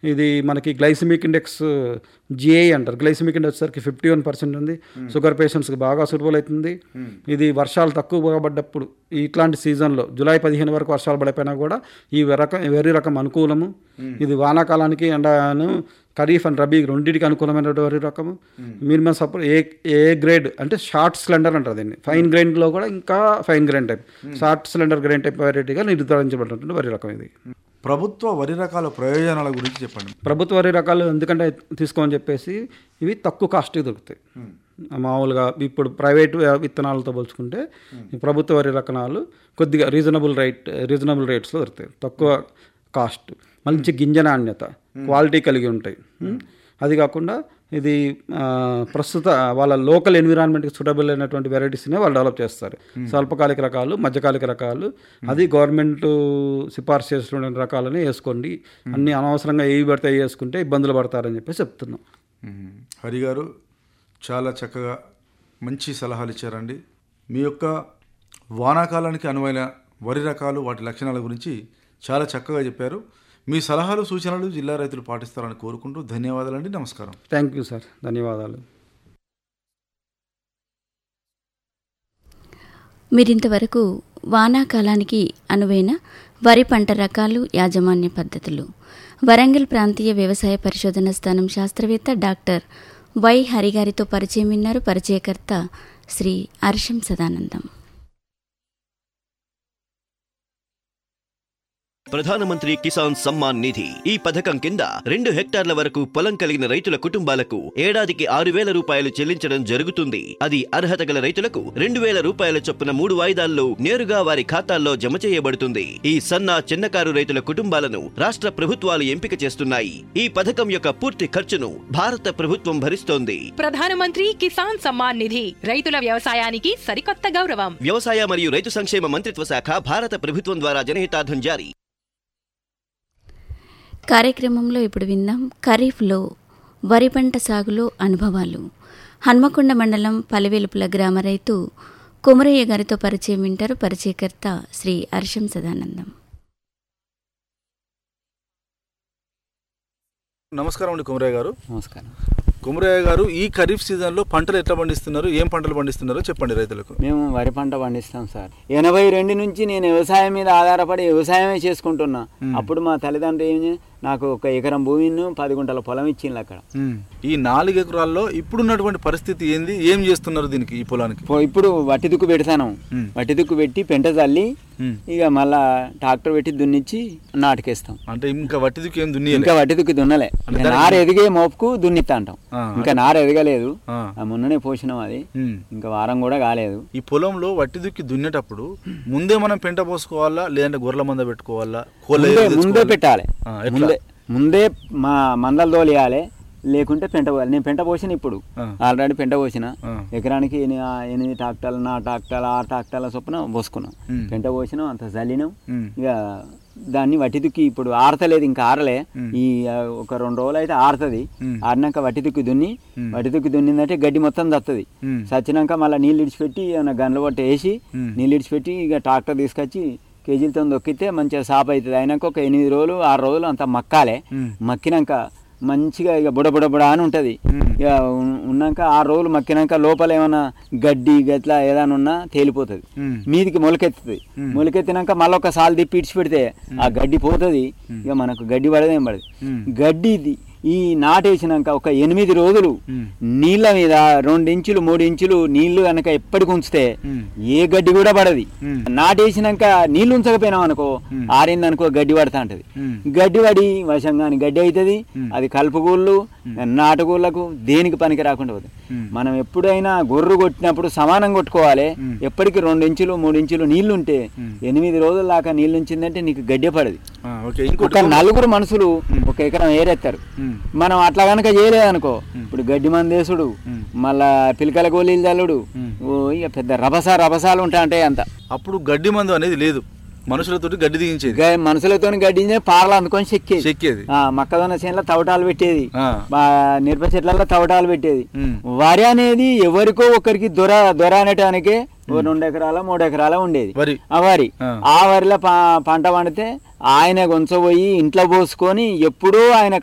ఇది మనకి glycemic index GI అంటారు గ్లైసిమిక్ ఇండెక్స్ వచ్చేసరికి ఫిఫ్టీ వన్ పర్సెంట్ ఉంది షుగర్ పేషెంట్స్కి బాగా సూటబుల్ అవుతుంది ఇది వర్షాలు తక్కువ పడ్డప్పుడు ఇట్లాంటి సీజన్లో జూలై పదిహేను వరకు వర్షాలు పడిపోయినా కూడా ఈ రకం వెర్రి రకం అనుకూలము ఇది వానాకాలానికి ఎండను ఖరీఫ్ అండ్ రబీ రెండింటికి అనుకూలమైనటువంటి రకము minimum support A A grade అంటే షార్ట్ సిలిండర్ అంటారు దీన్ని ఫైన్ గ్రైండ్లో కూడా ఇంకా fine grind type short cylinder grind type వెరైటీగా నిర్ధారించబడినటువంటి వరి రకం ఇది ప్రభుత్వ వరి రకాల ప్రయోజనాల గురించి చెప్పండి ప్రభుత్వ వరి రకాలు ఎందుకంటే తీసుకోమని చెప్పేసి ఇవి తక్కువ కాస్ట్కి దొరుకుతాయి మామూలుగా ఇప్పుడు ప్రైవేట్ విత్తనాలతో పోల్చుకుంటే ఈ ప్రభుత్వ వరి రకణాలు కొద్దిగా రీజనబుల్ రేట్ రీజనబుల్ రేట్స్లో దొరుకుతాయి తక్కువ కాస్ట్ మంచి గింజ నాణ్యత క్వాలిటీ కలిగి ఉంటాయి ఉం. అది కాకుండా ఇది ఆ, ప్రస్తుత వాళ్ళ లోకల్ ఎన్విరాన్మెంట్కి సూటబుల్ అయినటువంటి వెరైటీస్నే వాళ్ళు డెవలప్ చేస్తారు స్వల్పకాలిక రకాలు మధ్యకాలిక రకాలు అది గవర్నమెంట్ సిఫార్సు చేసినటువంటి రకాలని వేసుకోండి అన్ని అనవసరంగా ఏవి పడితే అవి వేసుకుంటే ఇబ్బందులు పడతారని చెప్పేసి చెప్తున్నాం మ్మ్. హరి గారు చాలా చక్కగా మంచి సలహాలు ఇచ్చారండి మీ యొక్క వానాకాలానికి అనువైన వరి రకాలు వాటి లక్షణాల గురించి చాలా చక్కగా చెప్పారు మీ సలహాలు సూచనలు జిల్లా రైతులు పాటిస్తారని కోరుకుంటూ ధన్యవాదాలండి నమస్కారం థ్యాంక్ యూ సార్ ధన్యవాదాలు మీరింతవరకు వానాకాలానికి అనువైన వరి పంట రకాలు యాజమాన్య పద్ధతులు వరంగల్ ప్రాంతీయ వ్యవసాయ పరిశోధన స్థానం శాస్త్రవేత్త డాక్టర్ వై హరిగారితో పరిచయం విన్నారు పరిచయకర్త శ్రీ అర్షం సదానందం ప్రధానమంత్రి కిసాన్ సమ్మాన్ నిధి ఈ పథకం కింద రెండు హెక్టార్ల వరకు పొలం కలిగిన రైతుల కుటుంబాలకు ఏడాదికి ఆరు వేల రూపాయలు చెల్లించడం జరుగుతుంది అది అర్హత గల రైతులకు రెండు వేల రూపాయల చొప్పున మూడు వాయిదాల్లో నేరుగా వారి ఖాతాల్లో జమ చేయబడుతుంది ఈ సన్న చిన్నకారు రైతుల కుటుంబాలను రాష్ట్ర ప్రభుత్వాలు ఎంపిక చేస్తున్నాయి ఈ పథకం యొక్క పూర్తి ఖర్చును భారత ప్రభుత్వం భరిస్తోంది ప్రధానమంత్రి కిసాన్ సమ్మాన్ నిధి రైతుల వ్యవసాయానికి సరికొత్త గౌరవం వ్యవసాయ మరియు రైతు సంక్షేమ మంత్రిత్వ శాఖ భారత ప్రభుత్వం ద్వారా జనహితార్థం జారీ కార్యక్రమంలో ఇప్పుడు విందాం ఖరీఫ్లో వరి పంట సాగులో అనుభవాలు హన్మకొండ మండలం పలివెలుపుల గ్రామ రైతు కుమరయ్య గారితో పరిచయం వింటారు పరిచయకర్త శ్రీ అర్షం సదానందం నమస్కారం అండి కుమరయ్య గారు నమస్కారం కుమరయ్య గారు ఈ ఖరీఫ్ సీజన్లో పంటలు ఎట్లా పండిస్తున్నారు ఏం పంటలు పండిస్తున్నారో చెప్పండి రైతులకు మేము వరి పంట పండిస్తాం సార్ ఎనభై రెండు నుంచి నేను వ్యవసాయం మీద ఆధారపడి వ్యవసాయమే చేసుకుంటున్నా అప్పుడు మా తల్లిదండ్రులు ఏం చే- నాకు ఒక ఎకరం భూమిని పది గుంటల పొలం ఇచ్చింది అక్కడ మ్మ్. ఈ నాలుగు ఎకరాల్లో ఇప్పుడున్నటువంటి పరిస్థితి ఏంది ఏం చేస్తున్నారు దీనికి ఈ పొలానికి పో- ఇప్పుడు వట్టి దుక్కు పెడతాను మ్మ్. వట్టి దుక్కు పెట్టి పెంట చల్లి మ్మ్. ఇక మళ్ళా ట్రాక్టర్ పెట్టి దున్నిచ్చి నాటుకేస్తాం అంటే ఇంకా వట్టిదికి ఏం దున్నియలే ఇంకా వట్టి దుక్కు దున్నలే అంటే ఇంకా దానికి- నార ఎదిగే మోపుకు దున్నిస్తా అంటాం ఆ, ఇంకా నార ఎదగలేదు ఆ. ఆ మొన్ననే పోసినాం అది మ్మ్. ఇంకా వారం కూడా కాలేదు ఈ పొలంలో వట్టి దుక్కి దున్నేటప్పుడు ముందే మనం పెంట పోసుకోవాలా లేదంటే గొర్రెల మంద పెట్టుకోవాలా కోళ్ళ ముందే ఎరువు ముందే తెచ్చుకోవాలా? పెట్టాలి ఆ, ఎట్లా? ముందే ముందే మా మందలు తోలియాలి లేకుంటే పెంట పోయాలి నేను పెంట పోసిన ఇప్పుడు ఆ. ఆల్రెడీ పెంట పోసిన ఆ. ఎకరానికి ఎని- ఆ ఎనిమిది ట్రాక్టర్లు నా ట్రాక్టర్లు ఆరు ట్రాక్టర్ల చొప్పున పోసుకున్నాం ఉమ్. పెంట పోసినాం అంత చల్లినాం ఉమ్. ఇక దాన్ని వట్టి దుక్కి ఇప్పుడు ఆరతలేదు ఇంకా ఆరలే ఉమ్. ఈ ఆ, ఒక రెండు రోజులు అయితే ఆరుతుంది ఉమ్. ఆరినాక వట్టి దుక్కి దున్ని ఉమ్. వట్టి దుక్కి దున్నిందంటే గడ్డి మొత్తం దత్తది ఉమ్. చచ్చినాక మళ్ళీ నీళ్ళు ఇడిచిపెట్టి ఏమైనా గన్లు పట్టి వేసి ఉమ్. నీళ్ళు ఇడిచిపెట్టి ఇక ట్రాక్టర్ తీసుకొచ్చి కేజీలతో దొక్కితే మంచిగా సాప్ అవుతుంది అయినాక ఒక ఎనిమిది రోజులు ఆరు రోజులు అంత మక్కాలే ఉమ్. మక్కినాక మంచిగా ఇక బుడ బుడ బుడ అని ఉంటుంది ఉమ్. ఇక ఉన్- ఉన్నాక ఆరు రోజులు మక్కినాక లోపల ఏమైనా గడ్డి గట్లా ఏదైనా ఉన్నా తేలిపోతుంది ఉమ్. మీదికి మొలకెత్తుతుంది ఉమ్. మొలకెత్తినాక మళ్ళీ ఒక సాల్ తిప్పి ఇడిచి పెడితే ఆ గడ్డి పోతుంది ఇక మనకు గడ్డి పడదేం పడదు ఉమ్. గడ్డి ఇది- ఈ నాటేసినాక ఒక ఎనిమిది రోజులు ఉమ్. నీళ్ళ మీద రెండు ఇంచులు మూడు ఇంచులు నీళ్లు కనుక ఎప్పటికి ఉంచితే ఉమ్. ఏ గడ్డి కూడా పడది ఉమ్. నాటేసినాక నీళ్లు ఉంచకపోయినాం అనుకో ఉమ్. ఆరిందనుకో గడ్డి పడతా ఉంటది ఉమ్. గడ్డి పడి వశంగాని గడ్డి అవుతుంది ఉమ్. అది కలుపుగూళ్ళు నాటుగూళ్ళకు దేనికి పనికి రాకుండా పోతుంది ఉమ్. మనం ఎప్పుడైనా గొర్రు కొట్టినప్పుడు సమానం కొట్టుకోవాలి ఉమ్. ఎప్పటికి రెండు ఇంచులు మూడు ఇంచులు నీళ్లు ఉంటే ఉమ్. ఎనిమిది రోజుల దాకా నీళ్లు ఉంచిందంటే నీకు గడ్డి పడదు ఆ, ఓకే ఇంకోటి ఒక నలుగురు మనుషులు ఒక ఎకరం ఏరెత్తారు ఉమ్. మనం అట్లా కనుక చేయలేదనుకో ఇప్పుడు గడ్డి మందేసుడు ఉమ్. మళ్ళా పిలకల గోళీలు చల్లుడు ఉమ్. ఓ ఇక పెద్ద రభస రభసాలు ఉంటా అంటే అంత అప్పుడు గడ్డి మందు అనేది లేదు మనుషులతోటి గడ్డి దిగించేది గ- మనుషులతో గడ్డించే పారలు అందుకొని చెక్కేది చెక్కేది ఆ, మొక్కజొన్న చేనులో తవటాలు పెట్టేది ఆ. మా మిరప చెట్లలో తవటాలు పెట్టేది ఉమ్. వరి అనేది ఎవరికో ఒకరికి దొర దొర అనేటానికే ఓ రెండు ఎకరాల మూడు ఎకరాల ఉండేది వరి. ఆ వరి ఆ. ఆ వరిలో ప- పంట పండితే ఆయన గొంచబోయి ఇంట్లో పోసుకొని ఎప్పుడూ ఆయన